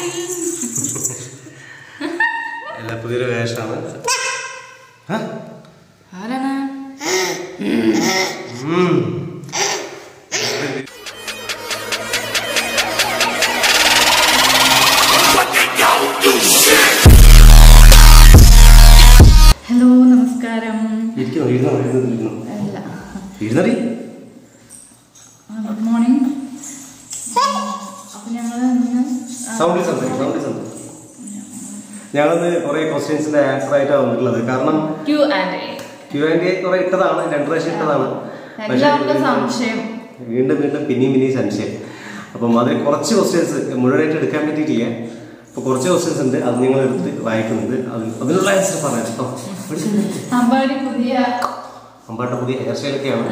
എല്ലാ പുതിയൊരു വേഷമാണ് ആ? ആരാണ് ഉം. ഹലോ നമസ്കാരം ഇരിക്കുന്നോ ഇരുന്നോ ഇരുന്നോ ഇരുന്നോ അല്ല ഇരുന്നടി ഗുഡ് മോർണിംഗ് അപ്പൊ ഞങ്ങൾ ഇന്ന് ആ, സൗണ്ടിൽ സംസാരിക്കും സൗണ്ടിൽ സംസാരിക്കും ഞങ്ങളിന്ന് കുറെ ക്വസ്റ്റ്യൻസിന്റെ ആൻസർ ആയിട്ടാണ് വന്നിട്ടുള്ളത് കാരണം Q and A. Q and A കുറെ ഇട്ടതാണ് രണ്ട് പ്രാവശ്യം ഇട്ടതാണ് പക്ഷേ എല്ലാവർക്കും സംശയം വീണ്ടും വീണ്ടും പിന്നെയും പിന്നെയും സംശയം അപ്പം അതിൽ കുറച്ച് ക്വസ്റ്റ്യൻസ് മുഴുവനായിട്ട് എടുക്കാൻ പറ്റിയിട്ടില്ല അപ്പോൾ കുറച്ച് ക്വസ്റ്റ്യൻസ് ഉണ്ട് അത് നിങ്ങൾ എടുത്ത് വായിക്കുന്നുണ്ട് അത് അതിനുള്ള ആൻസർ പറയാം കേട്ടോ അമ്പാടി പുതിയ അമ്പാട്ട പുതിയ ഹെയർ സ്റ്റൈലൊക്കെയാണ്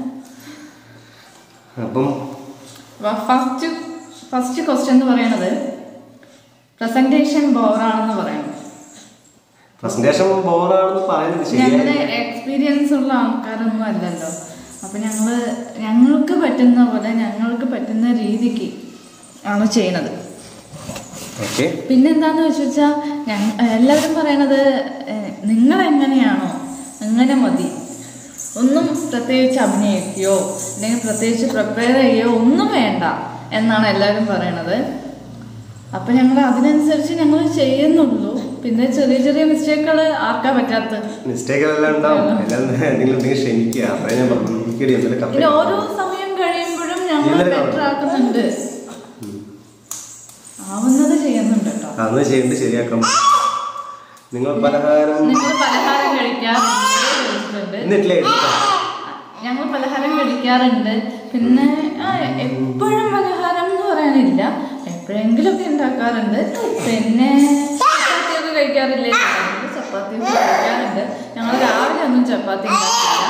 അപ്പം ഫസ്റ്റ് ഫസ്റ്റ് ക്വസ്റ്റ്യൻ എന്ന് പറയുന്നത് പ്രസന്റേഷൻ ബോറാണെന്ന് പറയുന്നത് പ്രസന്റേഷൻ ബോറാണെന്ന് പറയുന്നത് ഞങ്ങളുടെ ശരിയാണ് എക്സ്പീരിയൻസ് ഉള്ള ആൾക്കാരൊന്നും അല്ലല്ലോ അപ്പൊ ഞങ്ങള് ഞങ്ങൾക്ക് പറ്റുന്ന പോലെ ഞങ്ങൾക്ക് പറ്റുന്ന രീതിക്ക് ആണ് ചെയ്യുന്നത് ഓക്കെ പിന്നെന്താന്ന് വെച്ച് വെച്ചാൽ ഞങ്ങ എല്ലാവരും പറയണത് നിങ്ങൾ എങ്ങനെയാണോ അങ്ങനെ മതി ഒന്നും പ്രത്യേകിച്ച് അഭിനയിക്കുകയോ അല്ലെങ്കിൽ പ്രത്യേകിച്ച് പ്രിപ്പയർ ചെയ്യുകയോ ഒന്നും വേണ്ട എന്നാണ് എല്ലാവരും പറയണത് അപ്പം ഞങ്ങൾ അതിനനുസരിച്ച് ഞങ്ങൾ ചെയ്യുന്നുള്ളൂ പിന്നെ ചെറിയ ചെറിയ മിസ്റ്റേക്കുകൾ ആർക്കാ പറ്റാത്തത് മിസ്റ്റേക്കുകളെല്ലാം ഉണ്ടാവും എല്ലാം നിങ്ങൾ എന്തെങ്കിലും ക്ഷമിക്കുക അത്രേ ഞാൻ പറഞ്ഞു എനിക്കടി എന്തെങ്കിലും പിന്നെ കപ്പ ഓരോ സമയം കഴിയുമ്പോഴും ഞങ്ങൾ ഇന്നലെ ബെറ്റർ ആക്കുന്നുണ്ട് ആവുന്നത് ചെയ്യുന്നുണ്ട് കേട്ടോ അന്ന് ചെയ്യേണ്ടത് ശരിയാക്കണം നിങ്ങൾ പലഹാരം നിങ്ങൾ പലഹാരം കഴിക്കാറുണ്ട് എന്നിട്ടില്ലേ ഞങ്ങൾ പലഹാരം കഴിക്കാറുണ്ട് പിന്നെ ആ, എപ്പോഴും പലഹാരം എന്ന് പറയാനില്ല എപ്പോഴെങ്കിലും ഒക്കെ ഉണ്ടാക്കാറുണ്ട് പിന്നെ ചപ്പാത്തിയൊക്കെ കഴിക്കാറില്ലേ ചപ്പാത്തിയൊക്കെ കഴിക്കാറുണ്ട് ഞങ്ങൾ രാവിലെ ഒന്നും ചപ്പാത്തി ഉണ്ടാക്കില്ല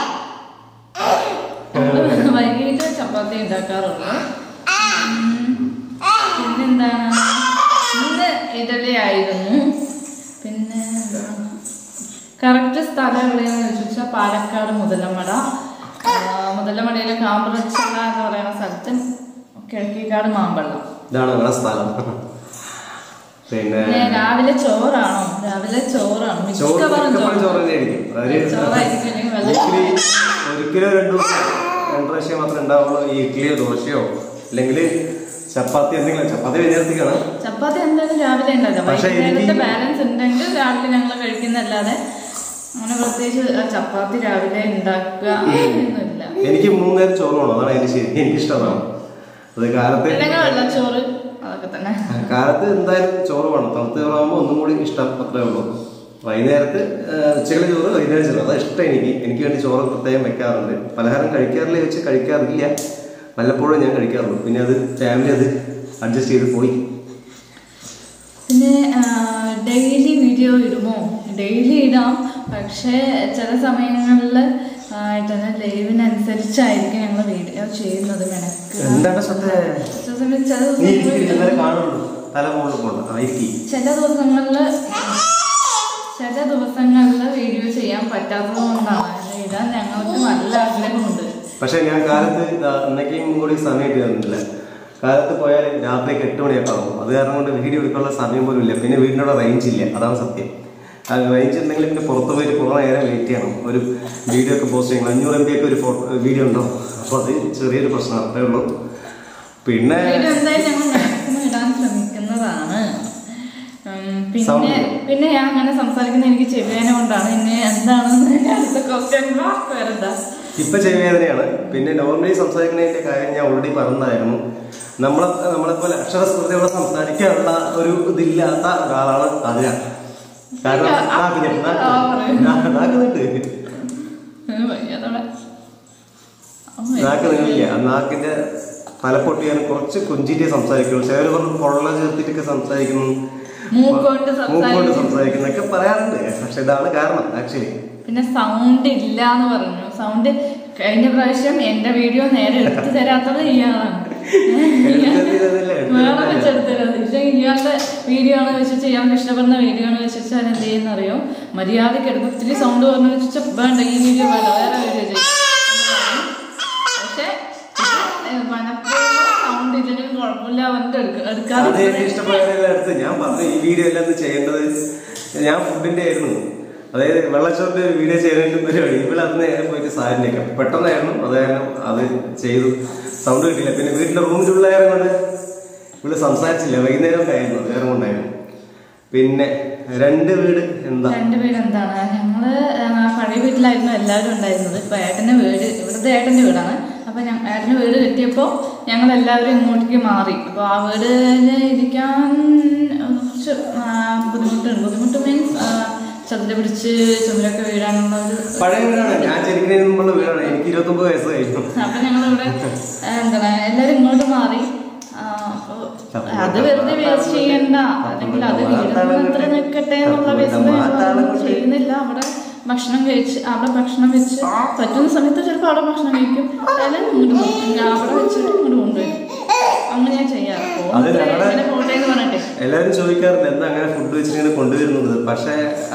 ഞങ്ങൾ വൈകിട്ട് ചപ്പാത്തി ഉണ്ടാക്കാറുള്ളൂ ഉം. പിന്നെന്താണ് ഇന്ന് ഇഡലി ആയിരുന്നു പിന്നെ കറക്റ്റ് സ്ഥലം എവിടെയാണെന്ന് ചോദിച്ചാൽ പാലക്കാട് മുതലമട ആ, മുതലമടയിലെ കാമ്പറച്ചല എന്ന് പറയുന്ന സ്ഥലത്ത് കിഴക്കേക്കാട് മാമ്പള്ളം ഇതാണ് നിങ്ങളുടെ സ്ഥലം പിന്നെ പിന്നെ രാവിലെ ചോറാണോ രാവിലെ ചോറാണ് ചോറ് മിക്കവാറും മിക്കപ്പോഴും ചോറ് ചോറ് തന്നെ ആയിരിക്കും അതായത് ചോറായിരിക്കും അല്ലെങ്കിൽ വെള്ളം വീക്കിലി ഒരിക്കലോ രണ്ടു രണ്ട് പ്രാവശ്യം മാത്രമേ ഉണ്ടാവുള്ളൂ ഈ ഇഡ്ഡലിയോ ദോശയോ അല്ലെങ്കിൽ ചപ്പാത്തി എന്തെങ്കിലും ചപ്പാത്തി വിദ്യാർത്ഥിക്കാണ് ചപ്പാത്തി എന്തായാലും രാവിലെ ഉണ്ടാക്കാം പക്ഷേ എനിക്ക് വൈകുന്നേരത്തെ ബാലൻസ് ഉണ്ടെങ്കിൽ രാവിലെ ഞങ്ങൾ കഴിക്കുന്നല്ലാതെ അങ്ങനെ പ്രത്യേകിച്ച് ആ ചപ്പാത്തി രാവിലെ ഉണ്ടാക്കുക അങ്ങനെയൊന്നുമില്ല എനിക്ക് മൂന്ന് നേരം ചോറ് വേണം അതാണ് എനിക്ക് ശരി എനിക്കിഷ്ടമാണ് അത് കാലത്ത് അല്ലെങ്കിൽ വെള്ളച്ചോറ് അതൊക്കെ തന്നെ കാലത്ത് എന്തായാലും ചോറ് വേണം തണുത്ത ചോറാകുമ്പോൾ ഒന്നും കൂടി ഇഷ്ടം അത്രേ ഉള്ളൂ വൈകുന്നേരത്ത് ആ, ഉച്ചകളെ ചോറ് വൈകുന്നേരം ചോറ് അതാ ഇഷ്ടം എനിക്ക് എനിക്ക് വേണ്ടി ചോറ് പ്രത്യേകം വെക്കാറുണ്ട് പലഹാരം കഴിക്കാറില്ല വെച്ച് കഴിക്കാറില്ല വല്ലപ്പോഴും ഞാൻ കഴിക്കാറുള്ളൂ പിന്നെ അത് ഫാമിലി അത് അഡ്ജസ്റ്റ് ചെയ്ത് പോയി പിന്നെ ഡെയിലി വീഡിയോ ഇടുമോ ഡെയിലി ഇടാം പക്ഷേ ചില സമയങ്ങളിൽ തന്നെ ലൈവിനനുസരിച്ചായിരിക്കും ഞങ്ങൾ വീഡിയോ ചെയ്യുന്നത് മെനക്ക് എന്താണ് ശ്രദ്ധ ചില സമയത്ത് ചില നീ ദിവസങ്ങളിൽ ഇരിക്കുന്നേ കാണുള്ളൂ തല മുകളിൽ പോകണ്ട ആയിരിക്കും ചില ദിവസങ്ങളിൽ ചില ദിവസങ്ങളിൽ വീഡിയോ ചെയ്യാൻ പറ്റാത്തത് കൊണ്ടാണ് ഇടാൻ ഞങ്ങൾക്ക് നല്ല ആഗ്രഹമുണ്ട് പക്ഷെ ഞാൻ കാലത്ത് ഇതാ ഇന്നേക്കും കൂടി സമയം തരുന്നില്ല കാലത്ത് പോയാൽ രാത്രിക്ക് എട്ട് മണിയൊക്കെ ആകും അത് കാരണം കൊണ്ട് വീഡിയോ എടുക്കാനുള്ള സമയം പോലും ഇല്ല പിന്നെ വീടിനോട് റേഞ്ച് ഇല്ല അതാണ് സത്യം ആ റേഞ്ച് ഉണ്ടെങ്കിൽ പിന്നെ പുറത്ത് പോയിട്ട് കുറേ നേരം വെയിറ്റ് ചെയ്യണം ഒരു വീഡിയോ ഒക്കെ പോസ്റ്റ് ചെയ്യണം അഞ്ഞൂറ് എം ബി ഒക്കെ ഒരു ഫോട്ടോ വീഡിയോ ഉണ്ടോ അപ്പോൾ അത് ചെറിയൊരു പ്രശ്നം അത്രേ ഉള്ളൂ പിന്നെ വീഡിയോ എന്തായാലും ഞങ്ങൾ മാക്സിമം ഇടാൻ ശ്രമിക്കുന്നതാണ് ഉം, Sound പിന്നെ ഇല്ല. പിന്നെ ഞാൻ അങ്ങനെ സംസാരിക്കുന്ന എനിക്ക് ചെവിവേന കൊണ്ടാണ് ഇനി എന്താണെന്ന് അടുത്ത ക്വസ്റ്റ്യൻ വരണ്ട ഇപ്പൊ ചെവിവേദനയാണ് പിന്നെ നോർമലി സംസാരിക്കുന്നതിന്റെ കാര്യം ഞാൻ ഓൾറെഡി പറഞ്ഞതായിരുന്നു നമ്മളെ നമ്മളെപ്പോലെ അക്ഷരസ്മൃതിയോടെ സംസാരിക്കാനുള്ള ഒരു ഇതില്ലാത്ത ഒരാളാണ് അതിന കാരണം ഇല്ല, ആ, നാക്കിന് നാക്ക് ആ, പറയൂ. നാ- നാക്കുന്നുണ്ട് വയ്യാതോടെ നാക്ക് നീളില്ല ആ നാക്കിന്റെ തലപ്പൊട്ടിയാൻ കുറച്ച് കുഞ്ചിറ്റേ സംസാരിക്കുള്ളൂ ചിലർ പറഞ്ഞു കൊള്ള ചേർത്തിട്ടൊക്കെ സംസാരിക്കുന്നു മൂക്കൊണ്ട് മൂക്കൊണ്ട് സംസാരിക്കും സംസാരിക്കുന്നൊക്കെ പറയാറുണ്ട് പക്ഷെ ഇതാണ് കാരണം ആക്ച്വലി പിന്നെ സൗണ്ട് ഇല്ല എന്ന് പറഞ്ഞു സൗണ്ട് കഴിഞ്ഞ പ്രാവശ്യം എന്റെ വീഡിയോ നേരെ എടുത്തു തരാത്തത് ഇയാളാണ് വേറെ വെച്ചെടുത്തത് പക്ഷെ ഇയാളുടെ വീഡിയോ ആണ് വെച്ചിട്ട് ഇയാൾക്ക് ഇഷ്ടപ്പെടുന്ന വീഡിയോ ആണ് വെച്ചിട്ട് ഞാൻ എന്ത് ചെയ്യുന്ന അറിയോ മര്യാദക്ക് എടുക്കും ഇത്തിരി സൗണ്ട് പറഞ്ഞു വെച്ചാൽ വേണ്ട ഈ വീഡിയോ വേണ്ട വേറെ വീഡിയോ ചെയ്യും എന്ന് പറയും. പക്ഷെ ഇത് മനഃപൂർവ്വം സൗണ്ട് ഇല്ലെങ്കിലും കുഴപ്പമില്ല കുഴപ്പമില്ല അവന്റെ എടുക്ക- അത് എടുക്കാതെ എനിക്ക് ഇഷ്ടപ്പെടുന്ന അടുത്ത് ഞാൻ പറഞ്ഞു ഈ വീഡിയോ എല്ലാം ഒന്ന് ചെയ്യേണ്ടത് ഞാൻ ഫുഡിന്റെ ആയിരുന്നു അതായത് വെള്ളച്ചോറിന്റെ വീഡിയോ ചെയ്യുന്നതിന്റെ പരിപാടി ഇവിടെ അന്ന് നേരെ പോയിട്ട് സാരിനൊക്കെ പെട്ടെന്നായിരുന്നു അത് കാരണം അത് ചെയ്തു സൗണ്ട് കിട്ടിയില്ല പിന്നെ വീട്ടിന്റെ റൂമിന്റെ ഉള്ളായത് കൊണ്ട് ഇവിടെ സംസാരിച്ചില്ല വൈകുന്നേരം ഒക്കെ ആയിരുന്നു അത് കാരണം കൊണ്ടായിരുന്നു പിന്നെ രണ്ട് വീട് എന്താ രണ്ട് വീട് എന്താണ് ഞങ്ങള് ആ, പഴയ വീട്ടിലായിരുന്നു എല്ലാവരും ഉണ്ടായിരുന്നത് ഇപ്പൊ ഏട്ടന്റെ വീട് ഇവിടുത്തെ ഏട്ടന്റെ വീടാണ് അപ്പൊ ഞ- ഏട്ടന്റെ വീട് കിട്ടിയപ്പോ ഞങ്ങൾ എല്ലാവരും ഇങ്ങോട്ടേക്ക് മാറി അപ്പൊ ആ വീട് ഇരിക്കാൻ കുറച്ച് ആ, ബുദ്ധിമുട്ടുണ്ട് ബുദ്ധിമുട്ട് മീൻസ് ചതുര പിടിച്ച് ചുമരൊക്കെ വീഴാനുള്ള ഒരു പഴയ വീടാണ് ഞാൻ ജനിക്കുന്നതിന് മുമ്പുള്ള വീടാണ് എനിക്ക് ഇരുപത്തൊമ്പത് വയസ്സ് കഴിഞ്ഞു അപ്പൊ ഞങ്ങളിവിടെ ആ, എന്താണ് എല്ലാരും ഇങ്ങോട്ട് മാറി ആ, അപ്പൊ അത് വെറുതെ വേസ്റ്റ് ചെയ്യണ്ട അല്ലെങ്കിൽ അത് വീട് അത്ര നിൽക്കട്ടെ എന്നുള്ള വേസ്റ്റ് ചെയ്യുന്നില്ല അവിടെ ഭക്ഷണം കഴിച്ച് അവിടെ ഭക്ഷണം വെച്ച് പറ്റുന്ന സമയത്ത് ചിലപ്പോൾ അവിടെ ഭക്ഷണം കഴിക്കും അല്ലെങ്കിൽ ഇങ്ങോട്ട് കൊണ്ടുവരും. ഞാൻ അവിടെ വെച്ചിട്ട് ഇങ്ങോട്ട് കൊണ്ടുവരും അങ്ങനെ ഞാൻ ചെയ്യാറ് അത് പോകുന്നത് ഞങ്ങളുടെ- ഇങ്ങനെ പോട്ടെ എന്ന് പറഞ്ഞിട്ട് എല്ലാവരും ചോദിക്കാറുണ്ട് എന്താ അങ്ങനെ ഫുഡ് വെച്ചിട്ട് ഇങ്ങനെ കൊണ്ടുവരുന്നത് പക്ഷേ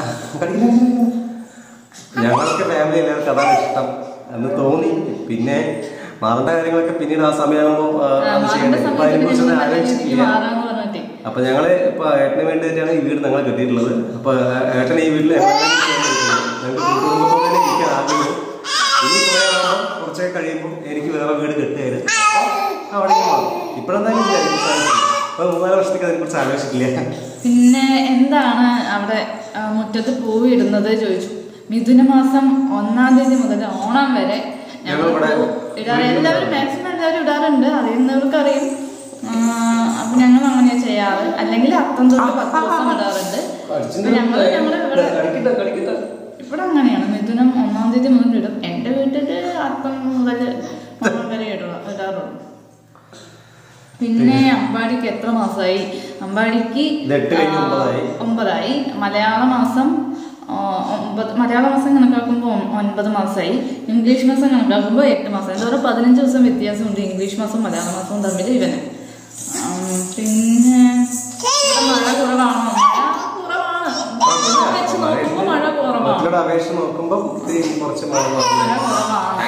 ഞങ്ങൾക്ക് ഫാമിലി എല്ലാവർക്കും അതാണ് ഇഷ്ടം എന്ന് തോന്നി പിന്നെ മാറേണ്ട കാര്യങ്ങളൊക്കെ പിന്നീട് ആ സമയമാകുമ്പോൾ അത് ചെയ്യണ്ടേ ഇപ്പൊ അതിനെ കുറിച്ചൊന്നും സമയത്ത് രീതിക്ക് ആലോചിച്ചിട്ടില്ല മാറാന്ന് പറഞ്ഞിട്ട് അപ്പൊ ഞങ്ങള് ഇപ്പൊ ഏട്ടന് വേണ്ടിയിട്ടാണ് ഈ വീട് ഞങ്ങൾ കെട്ടിയിട്ടുള്ളത് അപ്പൊ ഏട്ടൻ ഈ വീട്ടിൽ ഞങ്ങൾക്ക് കുടുംബത്തോടെ തന്നെ ഇരിക്കാൻ ആഗ്രഹം ഇനി പോയാൽ കുറച്ചൊക്കെ കഴിയുമ്പോൾ എനിക്ക് വേറെ വീട് കെട്ടുകയാണ് അവിടെ മാറും ഇപ്പോഴെന്തായാലും ഇല്ല അതിനെക്കുറിച്ച് ആലോചിച്ചില്ല. ഇപ്പൊ മൂന്നാല് വർഷത്തേക്ക് അതിനെക്കുറിച്ച് ആലോചിച്ചിട്ടില്ല പിന്നെ എന്താണ് അവിടെ ആ, മുറ്റത്ത് പൂവ് ഇടുന്നത് ചോദിച്ചു മിഥുന മാസം ഒന്നാം തീയതി മുതൽ ഓണം വരെ ഞങ്ങൾ ഞങ്ങളിവിടെ പൂ ഇടാറ് എല്ലാവരും മാക്സിമം എല്ലാവരും ഇടാറുണ്ട് അറിയുന്നവർക്ക് അറിയും ആ, അപ്പൊ ഞങ്ങൾ അങ്ങനെയാ ചെയ്യാറ് അല്ലെങ്കിൽ അത്തം തൊട്ട് പത്ത് ദിവസം ഇടാറുണ്ട് ഇപ്പൊ ഞങ്ങൾ ഞങ്ങൾ ഇവിടെ ഇവിടെ അങ്ങനെയാണ് മിഥുനം ഒന്നാം തീയതി മുതൽ ഇടും എന്റെ വീട്ടില് അത്തം മുതൽ ഓണം വരെ ഇടുക ഇടാറുള്ളൂ പിന്നെ അമ്പാടിക്ക് എത്ര മാസമായി അമ്പാടിക്ക് ഇത് എട്ട് കഴിഞ്ഞ് ആ, ഒമ്പതായി. ഒമ്പതായി മലയാള മാസം ആ, ഒമ്പത് മലയാള മാസം കണക്കാക്കുമ്പോൾ ഒൻപത് മാസമായി ഇംഗ്ലീഷ് മാസം കണക്കാക്കുമ്പോൾ എട്ട് മാസം എന്താ പതിനഞ്ച് ദിവസം വ്യത്യാസമുണ്ട് ഇംഗ്ലീഷ് മാസവും മലയാള മാസവും തമ്മിൽ ഇവന് ആ, പിന്നെ ഇവിടെ മഴ കുറവാണോ മഴ കുറവാണ് വെച്ച് നോക്കുമ്പോൾ മഴ കുറവാണ് മറ്റുള്ള അപേക്ഷ നോക്കുമ്പോൾ ഇത്തിരി കുറച്ച് മഴ മഴ കുറവാണ്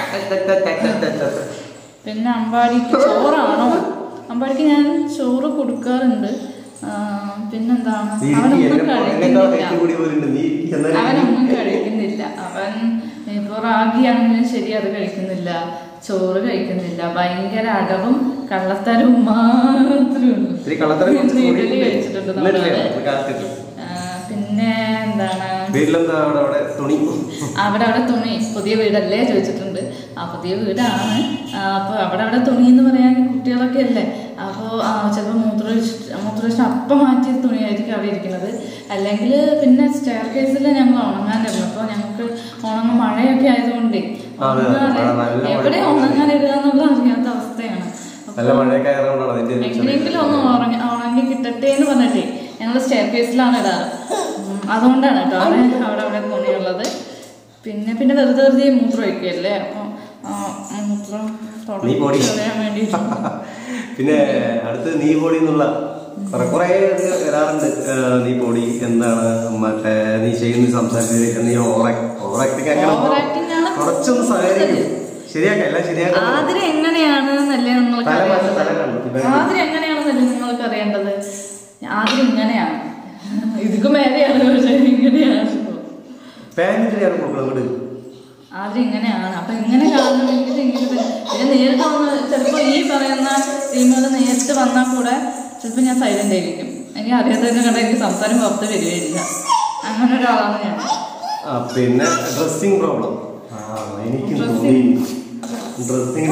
പിന്നെ അമ്പാടിക്ക് ചോറാണോ അമ്പാടിക്ക് ഞാൻ ചോറ് കൊടുക്കാറുണ്ട് ആ, പിന്നെന്താണ് അവനൊന്നും കഴിക്കുന്നില്ല കൂടി പോലുണ്ട് നീ എന്നാലും അവനൊന്നും കഴിക്കുന്നില്ല അവൻ ഇപ്പൊ റാഗിയാണെങ്കിലും ശരി അത് കഴിക്കുന്നില്ല ചോറ് കഴിക്കുന്നില്ല ഭയങ്കര അടവും കള്ളത്തരവും മാത്രമേ ഉള്ളൂ ഇത്തിരി കള്ളത്തരം കുറച്ച് ഇന്ന് കൂടി ഇഡലി കഴിച്ചിട്ടുണ്ട് ഇന്നലെ നമ്മള്. കാത്തിട്ട് ആ, പിന്നെ എന്താണ് വീട്ടിലെന്താ അവിടെ അവിടെ തുണി അവിടെ അവിടെ തുണി പുതിയ വീടല്ലേ ചോദിച്ചിട്ടുണ്ട് ആ പുതിയ വീടാണ് ആ, അപ്പൊ അവിടെ അവിടെ തുണി എന്ന് പറയാൻ കുട്ടികളൊക്കെ അല്ലേ അപ്പോൾ ചിലപ്പോൾ മൂത്രമൊഴിച്ച് മൂത്രമൊഴിച്ച് അപ്പം മാറ്റിയ തുണിയായിരിക്കും അവിടെ ഇരിക്കുന്നത് അല്ലെങ്കിൽ പിന്നെ സ്റ്റെയർ കേസിൽ ഞങ്ങൾ ഉണങ്ങാനിരുന്നു അപ്പോൾ ഞങ്ങൾക്ക് ഉണങ്ങ മഴയൊക്കെ ആയതുകൊണ്ട് അതെ, ഉണങ്ങാതെ മഴ നല്ല മഴ. എവിടെ ഉണങ്ങാനിടുക എന്നുള്ള അറിയാത്ത അവസ്ഥയാണ് നല്ല മഴയൊക്കെ ആയതുകൊണ്ടാണ് അതിന്റെ ഒരു ചെറിയ- എങ്ങനെയെങ്കിലും ഒന്ന് ഉറങ്ങി ഉണങ്ങി കിട്ടട്ടെ എന്ന് പറഞ്ഞിട്ട് ഞങ്ങൾ സ്റ്റെയർ കേസിലാണ് ഇടാറ് ഉം, അതുകൊണ്ടാണ് കേട്ടോ അവിടെ അവിടെ അവിടെ തുണിയുള്ളത് പിന്നെ പിന്നെ വെറുതെ വെറുതെ മൂത്രം ഒഴിക്കുകയല്ലേ അപ്പോൾ മൂത്രം നീ പൊടി. കളയാൻ വേണ്ടി പിന്നെ അടുത്ത് നീ പൊടി എന്നുള്ള കുറെ കുറെ ഇത് വരാറുണ്ട് ആ, നീ പൊടി എന്താണ് മറ്റേ നീ ചെയ്യുന്ന സംസാരിച്ചത് നീ ഓവറാക്ടിങ് അങ്ങനെ Overacting ആണ് കുറച്ചൊന്ന് സഹകരിക്കും ശരിയാക്കാം എല്ലാം ശരിയാക്കാം ആതിര എങ്ങനെയാണെന്നല്ലേ നിങ്ങൾക്ക് തല മാറ്റി തല അറിയേണ്ടത് കണ്ടു ഇവൻ ആതിര എങ്ങനെയാണെന്നല്ലേ നിങ്ങൾക്ക് അറിയേണ്ടത് ആതിര ഇങ്ങനെയാണ് ഇതിക്ക് മേലെയാണ് പക്ഷേ ഇങ്ങനെയാണ് പാൻറ്റിന് ഞാൻ കൊടുക്കണം അങ്ങോട്ട് ആദ്യം ഇങ്ങനെയാണ് അപ്പൊ ഇങ്ങനെ കാണണമെങ്കിൽ ഇങ്ങനെ തന്നെ. പിന്നെ നേരിട്ട് വന്ന് ചിലപ്പോൾ ഈ പറയുന്ന ടീമുകൾ നേരിട്ട് വന്നാൽ കൂടെ ചിലപ്പോൾ ഞാൻ സൈലന്റ് ആയിരിക്കും എനിക്ക് അറിയാത്തതിനെ കണ്ട എനിക്ക് സംസാരം പുറത്ത് വരികയില്ല അങ്ങനെ ഒരാളാണ് ഞാൻ ആ, പിന്നെ ഡ്രസ്സിങ് പ്രോബ്ലം എനിക്കും തോന്നി ഡ്രസ്സിങ്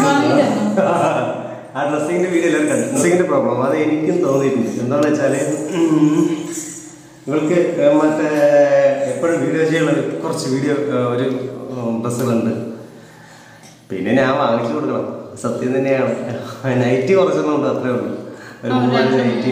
ആ ഡ്രസ്സിങ്ങിന്റെ വീഡിയോ എല്ലാവരും കണ്ടു ഡ്രസ്സിങ്ങിന്റെ പ്രോബ്ലം അത് എനിക്കും തോന്നിയിട്ടുണ്ട് എന്താണെന്ന് വെച്ചാല് ഉം, നിങ്ങൾക്ക് ഏ, മറ്റേ എപ്പോഴും വീഡിയോ ചെയ്യാനുള്ള കുറച്ച് വീഡിയോ ഏ, ഒരു ഡ്രസ്സുകളുണ്ട് പിന്നെ ഞാൻ വാങ്ങിച്ചു കൊടുക്കണം സത്യം തന്നെയാണ് നൈറ്റി കുറച്ചൊന്നും അത്രേ ഉള്ളൂ ഒരു മൂന്നാല് നൈറ്റി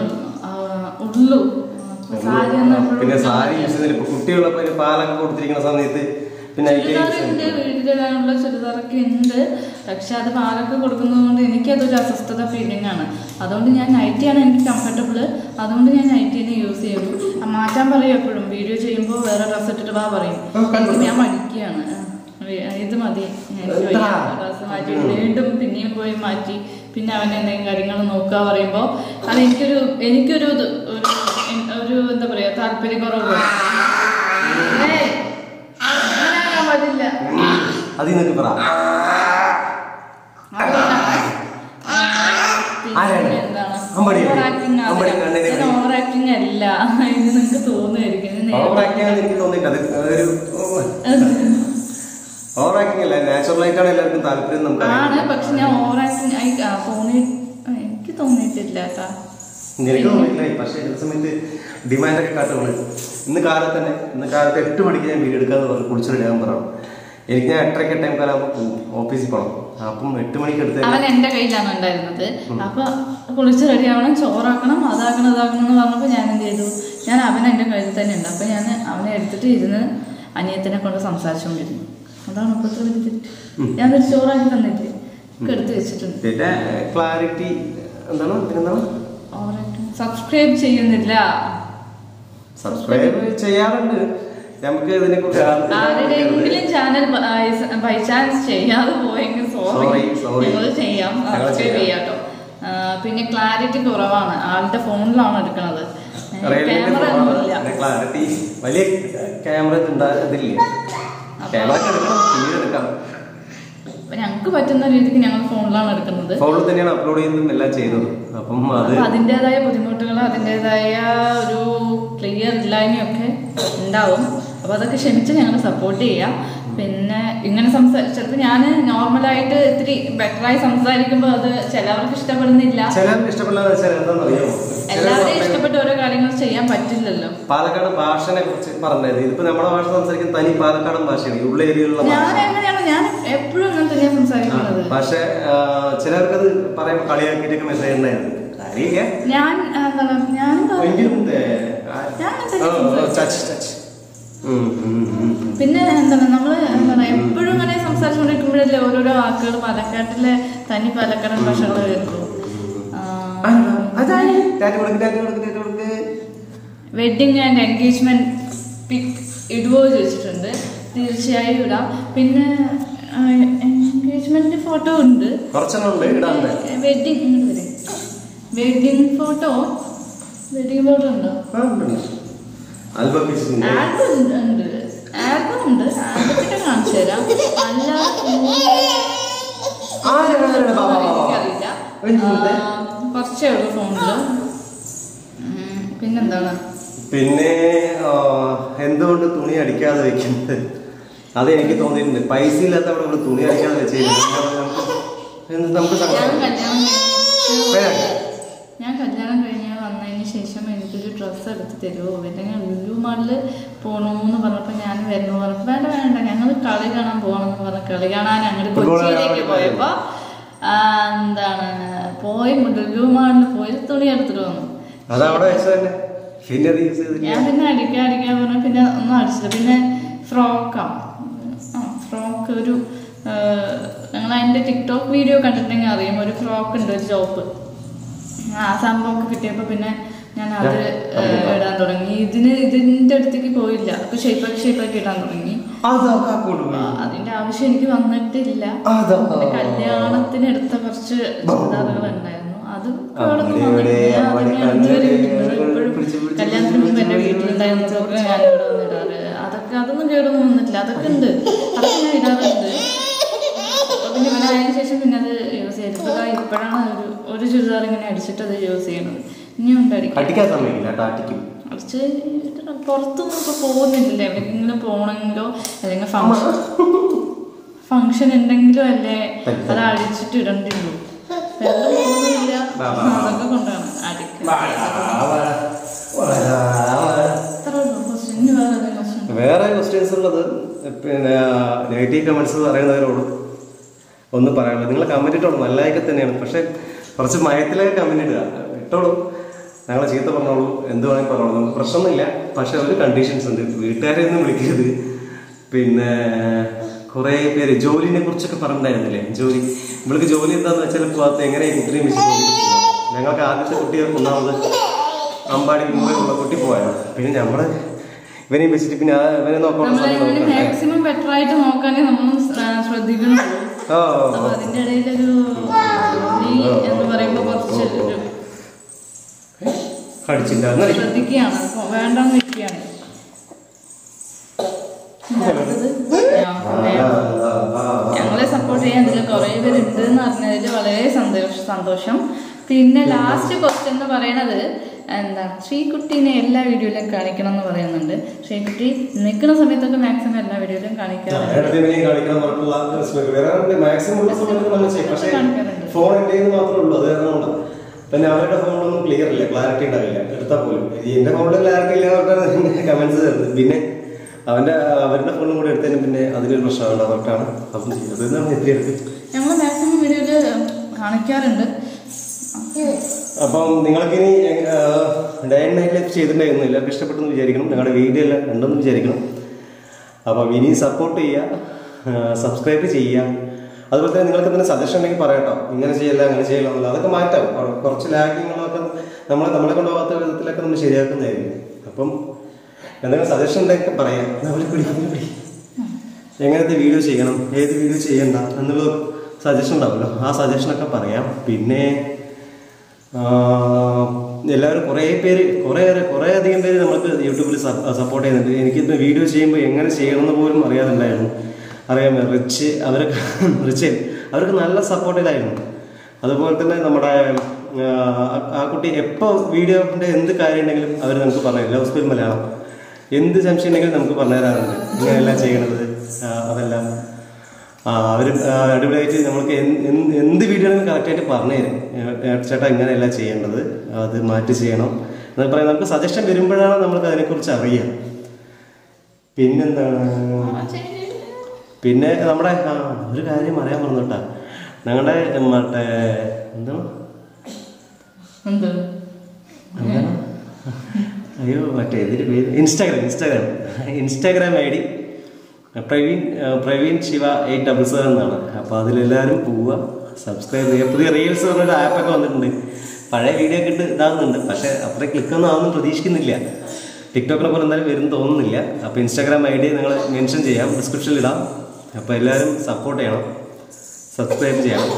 ഉള്ളു അപ്പൊ സാരി ഒന്നും എപ്പോഴും പിന്നെ സാരി യൂസ് ചെയ്യുന്നില്ല ഇപ്പൊ കുട്ടികളൊക്കെ ഒരു പാലൊക്കെ കൊടുത്തിരിക്കുന്ന സമയത്ത് പിന്നെ നൈറ്റി യൂസ് ചുരിദാറുണ്ട് ചെയ്യുന്നില്ല. വീട്ടിലിടാനുള്ള ചുരിദാറൊക്കെ ഉണ്ട് പക്ഷെ അത് പാലൊക്കെ കൊടുക്കുന്നത് കൊണ്ട് എനിക്കതൊരു അസ്വസ്ഥത ഫീലിംഗ് ആണ് അതുകൊണ്ട് ഞാൻ നൈറ്റിയാണ് എനിക്ക് കംഫർട്ടബിൾ അതുകൊണ്ട് ഞാൻ നൈറ്റി തന്നെ യൂസ് ചെയ്യുള്ളൂ ആ, മാറ്റാൻ പറയും എപ്പോഴും വീഡിയോ ചെയ്യുമ്പോൾ വേറെ ഡ്രസ്സ് ഇട്ടിട്ട് വാ പറയും എനിക്ക് ഞാൻ മടിക്കുകയാണ് ആ, വി- ഇത് മതി എനിക്ക് വയ്യ. എന്താ? ഡ്രസ്സ് മാറ്റി വീണ്ടും പിന്നെയും പോയി മാറ്റി പിന്നെ അവൻ എന്തെങ്കിലും കാര്യങ്ങൾ നോക്കുക പറയുമ്പോൾ അത് എനിക്കൊരു എനിക്കൊരു ഇത് ഒരു ഒരു എന്താ പറയാ താല്പര്യക്കുറവ് ഏയ്, അങ്ങനെയാകാൻ പാടില്ല അത് നിനക്ക് പറ ആരാണ്? പിന്നെ എന്താണ് അമ്പടി. ഓവർ ആക്ടിങ് അമ്പടി കണ്ണിനെ പിടി. ഓവർ ആക്ടിങ് അല്ല ഇത് നിങ്ങൾക്ക് തോന്നുമായിരിക്കും ഇത് നേരെ- ഓവർ ആക്ടിങ് എനിക്ക് തോന്നിയിട്ട് അത് ഒരു ഓവർ ആക്ടിങ് അല്ല നാച്ചുറൽ ആയിട്ടാണ് എല്ലാവർക്കും താല്പര്യം നമുക്ക് ആണ് അറിയാം. പക്ഷെ ഞാൻ ഓവർ ആക്ടിങ് ആയി ആ, തോന്നി ആ, എനിക്ക് തോന്നിയിട്ടില്ല കേട്ടാ എനിക്ക് തോന്നിയിട്ടില്ല പക്ഷേ ചില സമയത്ത് ഡിമാൻഡൊക്കെ കാട്ടുകൾ ഇന്ന് കാലത്ത് തന്നെ ഇന്ന് കാലത്ത് എട്ട് മണിക്ക് ഞാൻ വീഡിയോ എടുക്കാന്ന് പറഞ്ഞു കുളിച്ച് റെഡിയാകാൻ പറയണം എനിക്ക് ഞാൻ എട്ടരയ്ക്ക് ടൈം കാലാകുമ്പോൾ പോകും ഓഫീസിൽ പോകണം അപ്പം എട്ട് മണിക്ക് എടുത്ത് അവൻ എന്റെ കയ്യിലാണ് ഉണ്ടായിരുന്നത് അപ്പൊ കുളിച്ച് റെഡിയാവണം ചോറാക്കണം അതാക്കണം അതാക്കണം എന്ന് പറഞ്ഞപ്പോ ഞാൻ എന്ത് ചെയ്തു ഞാൻ അവൻ എന്റെ കയ്യിൽ തന്നെ ഉണ്ട് അപ്പൊ ഞാൻ അവനെ എടുത്തിട്ട് ഇരുന്ന് അനിയത്തിനെ കൊണ്ട് സംസാരിച്ചുകൊണ്ടിരുന്നു അതാണ് ഇപ്പോഴത്തെ ഒരു തെറ്റ് ഞാനൊരു ചോറാക്കി തന്നിട്ട് ഒക്കെ എടുത്ത് വെച്ചിട്ടുണ്ട് പിന്നെ ക്ലാരിറ്റി എന്താണ് പിന്നെന്താണ് സബ്സ്ക്രൈബ് ചെയ്യുന്നില്ല സബ്സ്ക്രൈബ് ചെയ്യാറുണ്ട് നമുക്ക് ഇതിനെ ആരുടെയെങ്കിലും ചാനൽ ബൈ ചാൻസ് ചെയ്യാതെ പോയെങ്കിൽ സോറി Sorry, sorry. ഞങ്ങൾ ചെയ്യാം ഞങ്ങൾ സബ്സ്ക്രൈബ് ചെയ്യാം. ചെയ്യാം കേട്ടോ ആ, പിന്നെ ക്ലാരിറ്റി കുറവാണ് ആളുടെ ഫോണിലാണ് എടുക്കുന്നത് ക്യാമറ ഒന്നുമില്ല ക്ലാരിറ്റി വലിയ ക്യാമറ ഇതില്ല ക്യാമറ എടുക്കണം പിന്നീട് എടുക്കാം അപ്പൊ ഞങ്ങൾക്ക് പറ്റുന്ന രീതിക്ക് ഞങ്ങൾ ഫോണിലാണ് എടുക്കുന്നത് ഫോണിൽ തന്നെയാണ് അപ്ലോഡ് ചെയ്യുന്നതും എല്ലാം ചെയ്യുന്നത് അപ്പം അത് അപ്പൊ അതിൻ്റെതായ ബുദ്ധിമുട്ടുകൾ അതിൻ്റെതായ ഒരു ക്ലിയർ ഇല്ലായ്മയൊക്കെ ഉണ്ടാവും അപ്പൊ അതൊക്കെ ക്ഷമിച്ച് ഞങ്ങൾ സപ്പോർട്ട് ചെയ്യാം പിന്നെ ഇങ്ങനെ സംസാരിച്ച ചിലപ്പോൾ ഞാൻ നോർമലായിട്ട് ഇത്തിരി ബെറ്ററായി സംസാരിക്കുമ്പോൾ അത് ചിലവർക്ക് ഇഷ്ടപ്പെടുന്നില്ല ചിലർക്ക് ഇഷ്ടപ്പെടാന്ന് വെച്ചാൽ എന്താണെന്ന് അറിയാമോ എല്ലാവരെയും ഇഷ്ടപ്പെട്ട ഓരോ കാര്യങ്ങൾ ചെയ്യാൻ പറ്റില്ലല്ലോ പാലക്കാട് ഭാഷനെ കുറിച്ച് പറഞ്ഞത് ഇതിപ്പോ നമ്മുടെ ഭാഷ സംസാരിക്കുന്ന തനി പാലക്കാടൻ ഭാഷയാണ് ഈ ഉള്ള ഏരിയയിലുള്ള ഭാഷ ഞാൻ എങ്ങനെയാണ് ഞാൻ എപ്പോഴും അങ്ങനെ തന്നെയാണ് സംസാരിക്കുന്നത് പക്ഷെ ചിലർക്കത് പറയുമ്പോൾ കളിയാക്കിയിട്ടൊക്കെ മെസ്സേജ് ഉണ്ടായിരുന്നു കാര്യമില്ല ഞാൻ ആ, എന്താണ് ഞാൻ എന്താ എങ്കിലും ഏ, ആ, ഞാൻ ആ, ആ, ടച്ച് ടച്ച് ഉം, ഉം, ഉം. പിന്നെ എന്താണ് നമ്മൾ എന്താണ് എപ്പോഴും ഇങ്ങനെ സംസാരിച്ചുകൊണ്ടിരിക്കുമ്പോഴല്ലേ ഓരോരോ വാക്കുകൾ പാലക്കാട്ടിലെ തനി പാലക്കാടൻ ഭാഷകൾ വരുള്ളൂ ആ, അതാണ് ടാറ്റ കൊടുക്ക് ടാറ്റ കൊടുക്ക് ടാറ്റ കൊടുക്ക് വെഡിങ് ആൻഡ് എൻഗേജ്മെന്റ് പിക് ഇടുവോ ചോദിച്ചിട്ടുണ്ട് തീർച്ചയായും ഇടാം പിന്നെ എൻഗേജ്മെന്റ് ഫോട്ടോ ഉണ്ട് കുറച്ചെണ്ണം ഉണ്ട് ഇടാണ്ട് വെഡിങ് ഇങ്ങോട്ട് വരെ വെഡിങ് ഫോട്ടോ വെഡിങ് ഫോട്ടോ ഉണ്ടോ ആൽബം പീസ് ആൽബം ഉണ്ട് ആൽബം ഉണ്ട് ആൽബത്തിന്റെ കാണിച്ചു തരാം അല്ലാതെ ആരാണ്? വാ, വാ, വാ, വാ. എനിക്കറിയില്ല ഒരു മിനിറ്റ്. ആ, കുറച്ചേ ഉള്ളൂ ഫോണില് ഉം, പിന്നെന്താണ് പിന്നെ ആ, എന്തുകൊണ്ട് തുണി അടിക്കാതെ വെക്കുന്നത് അത് എനിക്ക് തോന്നിയിട്ടുണ്ട് പൈസ ഇല്ലാത്തവിടെ ഇവിടെ തുണി അടിക്കാതെ വെച്ച് കഴിഞ്ഞാൽ നമുക്ക് എന്ത് നമുക്ക് ഞാൻ സങ്കടം കല്യാണം കഴിഞ്ഞ് വേണ്ട. ഞാൻ കല്യാണം കഴിഞ്ഞ് വന്നതിന് ശേഷം എനിക്കൊരു ഡ്രസ്സ് എടുത്ത് തരുമോ അല്ലെങ്കിൽ ലുലു മാളില് പോകണമെന്ന് പറഞ്ഞപ്പോൾ ഞാൻ വരുന്നു പറഞ്ഞപ്പോൾ വേണ്ട വേണ്ട ഞങ്ങൾ കളി കാണാൻ പോകണമെന്ന് പറഞ്ഞ് കളി കാണാൻ അങ്ങോട്ട് Football കൊച്ചിയിലേക്ക് കാണാൻ പോയപ്പോൾ എന്താണ് പോയി ലുലു മാളിൽ പോയി തുണി എടുത്തിട്ട് വന്നു അത് അവിടെ വെച്ച് തന്നെ പിന്നെ അത് യൂസ് ചെയ്തില്ല ഞാൻ പിന്നെ അടിക്കാൻ അടിക്കാൻ പറഞ്ഞ പിന്നെ ഒന്നും അടിച്ചില്ല പിന്നെ ഫ്രോക്കാണ് ആ ഫ്രോക്ക് ഒരു ഞങ്ങൾ അതിൻ്റെ ടിക്ടോക്ക് വീഡിയോ കണ്ടിട്ടുണ്ടെങ്കിൽ അറിയാം ഒരു ഫ്രോക്ക് ഉണ്ട് ഒരു ജോപ്പ് ആ സംഭവമൊക്കെ കിട്ടിയപ്പോൾ പിന്നെ ഞാൻ അത് ഏഹ്, ഇടാൻ തുടങ്ങി ഇതിന് ഇതിൻ്റെ അടുത്തേക്ക് പോയില്ല അപ്പോൾ ഷേപ്പാക്കി ഷേപ്പാക്കി ഇടാൻ തുടങ്ങി അതൊക്കെ കൊണ്ടുപോയി ആ, അതിന്റെ ആവശ്യം എനിക്ക് വന്നിട്ടില്ല അതാ. പിന്നെ കല്യാണത്തിന് എടുത്ത കുറച്ച് ചുരിദാറുകൾ ഉണ്ടായിരുന്നു അത് അവിടെ ഇവിടെ അവിടെ ഇതുവരെ കണ്ണില് ഇടുന്നത്. ഇപ്പോഴും പിടിച്ച് പിടിച്ച് കല്യാണത്തിന് മുമ്പ് എന്റെ പിടിച്ച് വീട്ടിലുണ്ടായിരുന്നതൊക്കെ ഞാൻ ഇവിടെ വന്നിടാറ് അതൊക്കെ അതൊന്നും കേടൊന്നും വന്നിട്ടില്ല അതൊക്കെ ഉണ്ട് അതൊക്കെ ഞാൻ ഇടാറുണ്ട് അപ്പൊ പിന്നെ ഇവിടെ ആയതിനു ശേഷം പിന്നെ അത് യൂസ് ചെയ്തു ഇപ്പൊ ദാ ഇപ്പോഴാണ് ഒരു ഒരു ചുരിദാർ ഇങ്ങനെ അടിച്ചിട്ട് അത് യൂസ് ചെയ്യണത് ഇനിയും ഉണ്ട് അടിക്കാൻ അടിക്കാൻ സമയമില്ല കേട്ടോ അടിക്കും കുറച്ച് പുറത്തൊന്നും ഇപ്പൊ പോകുന്നില്ലല്ലോ എവിടെയെങ്കിലും പോകണമെങ്കിലോ അല്ലെങ്കിൽ ഫംഗ്ഷൻ ഫംഗ്ഷൻ ഉണ്ടെങ്കിലോ അല്ലേ അത് അഴിച്ചിട്ട് ഇടണ്ടുള്ളൂ വേറെ പോകുന്നില്ല വാ, വാ, വാ. അതൊക്കെ കൊണ്ടാണ് അടിക്കുക അത്ര ഉള്ളൂ question. ഇനി വേറെ ഏതെങ്കിലും question ഉണ്ടോ? വേറെ ക്വസ്റ്റ്യൻസ് ഉള്ളത് പിന്നെ നെഗറ്റീവ് കമന്റ്സ് പറയുന്നവരോട് ഒന്ന് പറയാനുള്ളത് നിങ്ങൾ കമന്റ് ഇട്ടോളൂ നല്ലതൊക്കെ തന്നെയാണ് പക്ഷെ കുറച്ച് മയത്തിലൊക്കെ കമന്റ് ഇടുക ഇട്ടോളൂ ഞങ്ങളെ ചീത്ത പറഞ്ഞോളൂ എന്ത് വേണമെങ്കിൽ പറഞ്ഞോളൂ നമുക്ക് പ്രശ്നമൊന്നുമില്ല പക്ഷെ ഒരു കണ്ടീഷൻസ് ഉണ്ട് വീട്ടുകാരെ ഒന്നും വിളിക്കരുത് പിന്നെ കുറേ പേര് ജോലിനെ കുറിച്ചൊക്കെ പറഞ്ഞിട്ടുണ്ടായിരുന്നില്ലേ ജോലി ഇവൾക്ക് ജോലി എന്താന്ന് വെച്ചാൽ പോകാത്ത എങ്ങനെയാണ് ഇത്രയും വെച്ച് ജോലി കിട്ടുന്നത്? ഞങ്ങൾക്ക് ആദ്യത്തെ കുട്ടി ഒന്നാമത് അമ്പാടി മുമ്പേ ഉള്ള കുട്ടി പോയത് പിന്നെ നമ്മള് ഇവനെയും വെച്ചിട്ട് പിന്നെ ആ- ഇവനെ നോക്കാനുള്ള നമ്മൾ സമയം ഇവന് നോക്കണ്ടേ? മാക്സിമം ബെറ്റർ ആയിട്ട് നോക്കാനേ നമ്മൾ ശ്രദ്ധിക്കുന്നുള്ളൂ ഓ അപ്പൊ അതിന്റെ ഇടയിലൊരു നീ എന്ന് പറയുമ്പോ കുറച്ച് ഒരു കടിച്ചില്ല എന്നാ ഇരി. ശ്രദ്ധിക്കുകയാണ് അപ്പൊ വേണ്ടെന്ന് വെക്കുകയാണ് അടുത്തത് ഞാൻ പറയാം. ആ, ആ, ആ. ഞങ്ങളെ സപ്പോർട്ട് ചെയ്യാൻ ഇതിൽ കുറേ പേരുണ്ട് എന്ന് അറിഞ്ഞതിൽ വളരെ സന്തോഷം സന്തോഷം പിന്നെ ലാസ്റ്റ് ക്വസ്റ്റ്യൻ എന്ന് പറയണത് എന്താ ശ്രീകുട്ടീനെ എല്ലാ വീഡിയോയിലും കാണിക്കണം എന്ന് പറയുന്നുണ്ട് ശ്രീകുട്ടി നിൽക്കുന്ന സമയത്തൊക്കെ മാക്സിമം എല്ലാ വീഡിയോയിലും കാണിക്കാറുണ്ട് ഇടയ്ക്ക് ഇവനെയും കാണിക്കണം പറഞ്ഞിട്ടുള്ള സ്മൃതി. വേറെ ആരുടെ maximum ഉള്ള സമയത്ത് നമ്മൾ ചെയ്യും. പക്ഷേ കാണിക്കാറുണ്ട്. ഫോൺ എൻ്റെ കയ്യിൽ മാത്രമേ ഉള്ളൂ അത് കാരണം കൊണ്ടാ. പിന്നെ അവരുടെ ഫോണിലൊന്നും ക്ലിയർ ഇല്ല ക്ലാരിറ്റി ഉണ്ടാവില്ല എടുത്താൽ പോലും ഈ എന്റെ ഫോണിൽ ക്ലാരിറ്റി ഇല്ല അവരുടെ കമന്റ്സ് തരുന്നത് പിന്നെ അവന്റെ അവരുടെ ഫോണും കൂടെ എടുത്തതിന് പിന്നെ അതിനൊരു പ്രശ്നമുണ്ട് അവർക്കാണ് അപ്പം ചെയ്തത് എന്നാണ് എത്ര എടുത്ത് ഞങ്ങൾ മാക്സിമം വീഡിയോയിൽ കാണിക്കാറുണ്ട് അപ്പം നിങ്ങൾക്കിനി ഡേ ആൻഡ് നൈറ്റ് ലൈഫ് ചെയ്തിട്ടുണ്ടായിരുന്നു എല്ലാവർക്കും ഇഷ്ടപ്പെട്ടെന്ന് വിചാരിക്കണം ഞങ്ങളുടെ വീഡിയോ എല്ലാം കണ്ടെന്ന് വിചാരിക്കണം അപ്പം ഇനി സപ്പോർട്ട് ചെയ്യുക സബ്സ്ക്രൈബ് ചെയ്യുക അതുപോലെ തന്നെ നിങ്ങൾക്ക് എന്തെങ്കിലും സജഷൻ ഉണ്ടെങ്കിൽ പറയട്ടോ ഇങ്ങനെ ചെയ്യില്ല അങ്ങനെ ചെയ്യില്ല എന്നുള്ള അതൊക്കെ മാറ്റാം കുറ- കുറച്ച് ലാഗിങ്ങളൊക്കെ നമ്മളെ നമ്മളെ കൊണ്ടുപോകാത്ത വിധത്തിലൊക്കെ നമ്മൾ ശരിയാക്കുന്നതായിരിക്കും അപ്പം എന്തെങ്കിലും സജഷൻ ഉണ്ടെങ്കിൽ പറയാം നമ്മൾ പിടി നമ്മൾ പിടി എങ്ങനത്തെ വീഡിയോ ചെയ്യണം ഏത് വീഡിയോ ചെയ്യണ്ട എന്നുള്ള സജഷൻ ഉണ്ടാവുമല്ലോ ആ സജഷനൊക്കെ പറയാം പിന്നെ ആ, എല്ലാവരും കുറേ പേര് കുറേ കുറേ അധികം പേര് നമുക്ക് യൂട്യൂബിൽ സപ്പോർട്ട് ചെയ്യുന്നുണ്ട് എനിക്കിത് വീഡിയോ ചെയ്യുമ്പോൾ എങ്ങനെ ചെയ്യണമെന്ന് പോലും അറിയാതുണ്ടായിരുന്നു അറിയാം റിച്ച് അവരൊക്കെ റിച്ച് അവർക്ക് നല്ല സപ്പോർട്ടിലായിരുന്നു അതുപോലെ തന്നെ നമ്മുടെ ആ, ആ കുട്ടി എപ്പോൾ വീഡിയോൻ്റെ എന്ത് കാര്യം ഉണ്ടെങ്കിലും അവർ നമുക്ക് പറഞ്ഞു ലവ് സ്പീൽ മലയാളം എന്ത് സംശയം ഉണ്ടെങ്കിലും നമുക്ക് പറഞ്ഞു തരാറുണ്ട് ഇങ്ങനെയെല്ലാം ചെയ്യണത് ആ, അതെല്ലാം അവർ അടിപൊളിയായിട്ട് നമുക്ക് എന്ത് എന്ത് എന്ത് വീഡിയോ ആണെങ്കിലും കറക്റ്റായിട്ട് പറഞ്ഞു തരും ഏ, ചേട്ടാ ഇങ്ങനെയല്ല ചെയ്യേണ്ടത് അത് മാറ്റി ചെയ്യണം എന്നൊക്കെ പറയാം നമുക്ക് സജഷൻ വരുമ്പോഴാണ് നമുക്ക് അതിനെക്കുറിച്ച് അറിയാം പിന്നെന്താണ് പിന്നെ നമ്മുടെ ആ, ഒരു കാര്യം അറിയാൻ പറഞ്ഞു കേട്ടാ ഞങ്ങളുടെ മറ്റേ എന്താണ് എന്ത് എന്താണ്? അയ്യോ മറ്റേ ഇതിന്റെ പേര് Instagram Instagram Instagram I D Praveen ആ, Praveen Shiva eight double seven എന്നാണ് അപ്പോൾ അതിലെല്ലാവരും പോവുക സബ്സ്ക്രൈബ് ചെയ്യുക പുതിയ റീൽസ് പറഞ്ഞൊരു ആപ്പൊക്കെ വന്നിട്ടുണ്ട് പഴയ വീഡിയോ ഒക്കെ ഇട്ട് ഇതാകുന്നുണ്ട് പക്ഷേ അത്ര ക്ലിക്കൊന്നും ആവുമെന്ന് പ്രതീക്ഷിക്കുന്നില്ല ടിക്ടോക്കിനെ പോലെ എന്തായാലും വരും തോന്നുന്നില്ല അപ്പോൾ ഇൻസ്റ്റാഗ്രാം ഐ ഡി നിങ്ങൾ മെൻഷൻ ചെയ്യാം ഡിസ്ക്രിപ്ഷനിൽ ഇടാം അപ്പോൾ എല്ലാവരും സപ്പോർട്ട് ചെയ്യണം സബ്സ്ക്രൈബ് ചെയ്യണം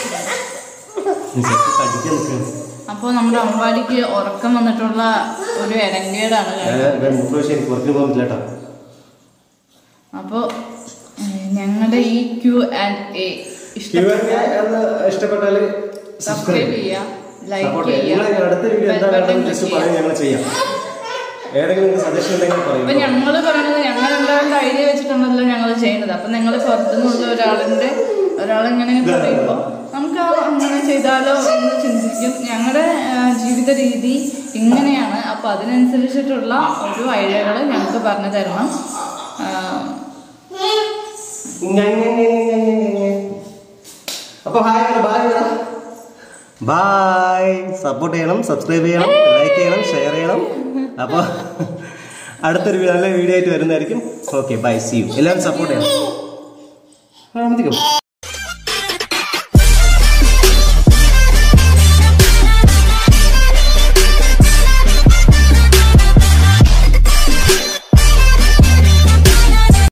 കടിക്കാൻ നിൽക്കണം അപ്പോൾ നമ്മുടെ അമ്പാടിക്ക് ഉറക്കം വന്നിട്ടുള്ള ഒരു ഇടങ്കേടാണ് ഞാൻ മുപ്പത് വർഷം എനിക്ക് പുറത്തിന് പോകാൻ പറ്റില്ല കേട്ടോ അപ്പോൾ ഞങ്ങളുടെ ഈ ക്യു ആൻഡ് എ ഇഷ്ടപ്പെട്ടാല് സബ്സ്ക്രൈബ് ചെയ്യുക ലൈക്ക് സപ്പോർട്ട് ചെയ്യുക അടുത്ത വീഡിയോ bell button എന്താണെന്ന് click ജസ്റ്റ് ചെയ്യുക. പറയാൻ ഞങ്ങൾ ചെയ്യാം ഏതെങ്കിലും സജഷൻ ഉണ്ടെങ്കിൽ അപ്പൊ പറയും ഞങ്ങള് പറയുന്നത് ഞങ്ങൾ എല്ലാവരുടെ ഐഡിയ വെച്ചിട്ടാണല്ലോ ഞങ്ങൾ ചെയ്യുന്നത് അപ്പൊ നിങ്ങൾ പുറത്തുനിന്നുള്ള ഒരാളിന്റെ ഒരാളിങ്ങനെ പറയുമ്പോൾ നമുക്ക് ആ അങ്ങനെ ചെയ്താലോ എന്ന് ചിന്തിക്കും ഞങ്ങളുടെ ആ, ജീവിത രീതി ഇങ്ങനെയാണ് അപ്പൊ അതിനനുസരിച്ചിട്ടുള്ള ഒരു ഐഡിയകൾ ഞങ്ങൾക്ക് പറഞ്ഞു തരണം ആ, അപ്പൊ ഹായ് ബായ് ബായ് സപ്പോർട്ട് ചെയ്യണം സബ്സ്ക്രൈബ് ചെയ്യണം ലൈക്ക് ചെയ്യണം ഷെയർ ചെയ്യണം അപ്പോൾ അടുത്തൊരു നല്ല വീഡിയോ ആയിട്ട് വരുന്നതായിരിക്കും ഓക്കെ ബൈ സി യു എല്ലാവരും സപ്പോർട്ട് ചെയ്യണം ആ, മതിയോ?